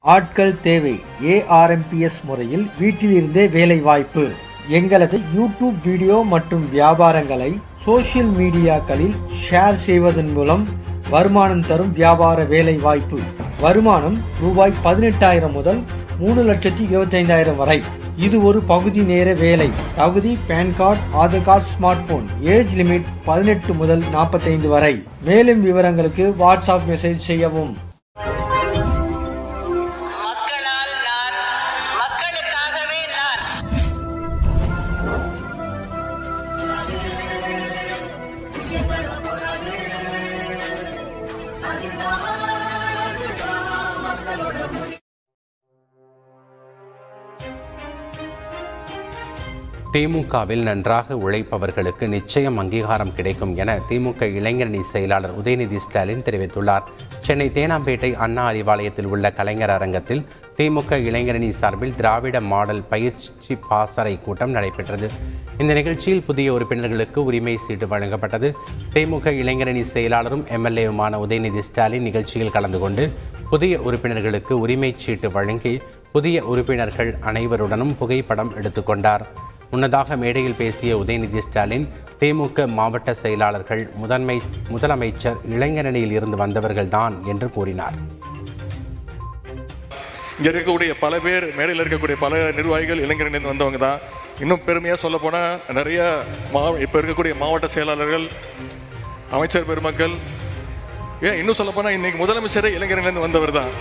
ஆட்கள் தேவை ஏஆர்எம்பிஎஸ் முறையில் வீட்டிலிருந்தே வேலை வாய்ப்பு எங்களது யூடியூப் வீடியோ மற்றும் வியாபாரங்களை சோஷியல் மீடியாக்களில் ஷேர் செய்வதன் மூலம் வருமானம் தரும் வியாபார வேலை வாய்ப்பு வருமானம் ரூபாய் பதினெட்டாயிரம் முதல் மூணு லட்சத்தி இருபத்தைந்தாயிரம் வரை இது ஒரு பகுதி நேர வேலை தகுதி PAN card Aadhaar card smartphone age limit பதினெட்டு முதல் நாற்பத்தைந்து வரை மேலும் விவரங்களுக்கு வாட்ஸ்அப் மெசேஜ் செய்யவும் மக்களால் நான் மக்களுக்காகவே நான் திமுகவில் நன்றாக உழைப்பவர்களுக்கு நிச்சயம் அங்கீகாரம் கிடைக்கும் என திமுக இளைஞரணி செயலாளர் உதயநிதி ஸ்டாலின் தெரிவித்துள்ளார் சென்னை தேனாம்பேட்டை அண்ணா அறிவாலயத்தில் உள்ள கலைஞர் அரங்கத்தில் திமுக இளைஞரணி சார்பில் திராவிட மாடல் பயிற்சி பாசறை கூட்டம் நடைபெற்றது இந்த நிகழ்ச்சியில் புதிய உறுப்பினர்களுக்கு உரிமை சீட்டு வழங்கப்பட்டது திமுக இளைஞரணி செயலாளரும் எம்எல்ஏவுமான உதயநிதி ஸ்டாலின் நிகழ்ச்சியில் கலந்து கொண்டு புதிய உறுப்பினர்களுக்கு உரிமை சீட்டு வழங்கி புதிய உறுப்பினர்கள் அனைவருடனும் புகைப்படம் எடுத்துக்கொண்டார் முன்னதாக மேடையில் பேசிய உதயநிதி ஸ்டாலின் திமுக மாவட்ட செயலாளர்கள் முதன்மை முதலமைச்சர் இளைஞரணியில் இருந்து வந்தவர்கள்தான் என்று கூறினார் இங்கே இருக்கக்கூடிய பல பேர் மேடையில் இருக்கக்கூடிய பல நிர்வாகிகள் இளைஞரணிந்து வந்தவங்க தான் இன்னும் பெருமையாக சொல்ல போனால் நிறைய மா இப்போ இருக்கக்கூடிய மாவட்ட செயலாளர்கள் அமைச்சர் பெருமக்கள் ஏன் இன்னும் சொல்ல போனால் இன்னைக்கு முதலமைச்சரே இளைஞரணிலேருந்து வந்தவர் தான்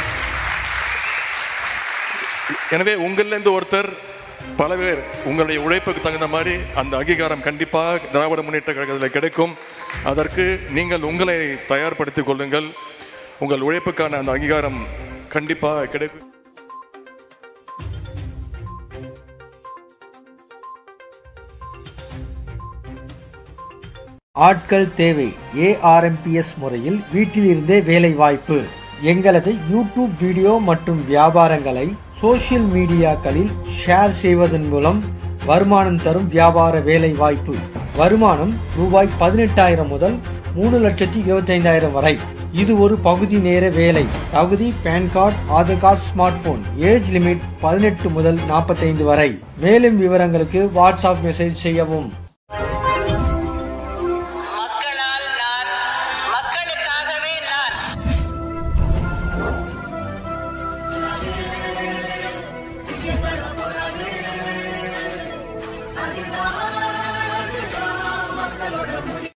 எனவே உங்களிலேருந்து ஒருத்தர் பல பேர் உங்களுடைய உழைப்புக்கு தகுந்த மாதிரி அந்த அங்கீகாரம் கண்டிப்பாக திராவிட முன்னேற்ற கழகத்தில் கிடைக்கும் அதற்கு நீங்கள் உங்களை தயார்படுத்திக் கொள்ளுங்கள் உங்கள் உழைப்புக்கான அந்த அங்கீகாரம் கண்டிப்பாக கிடைக்கும் ஆட்கள் தேவை ஏஆர்எம்பிஎஸ் முறையில் வீட்டிலிருந்தே வேலை வாய்ப்பு எங்களது யூடியூப் வீடியோ மற்றும் வியாபாரங்களை சோஷியல் மீடியாக்களில் ஷேர் செய்வதன் மூலம் வருமானம் தரும் வியாபார வேலை வாய்ப்பு வருமானம் ரூபாய் பதினெட்டாயிரம் முதல் மூணு லட்சத்தி இருபத்தைந்தாயிரம் வரை இது ஒரு பகுதி நேர வேலை தகுதி PAN card Aadhaar card smartphone age limit பதினெட்டு முதல் நாற்பத்தைந்து வரை மேலும் விவரங்களுக்கு வாட்ஸ்அப் மெசேஜ் செய்யவும்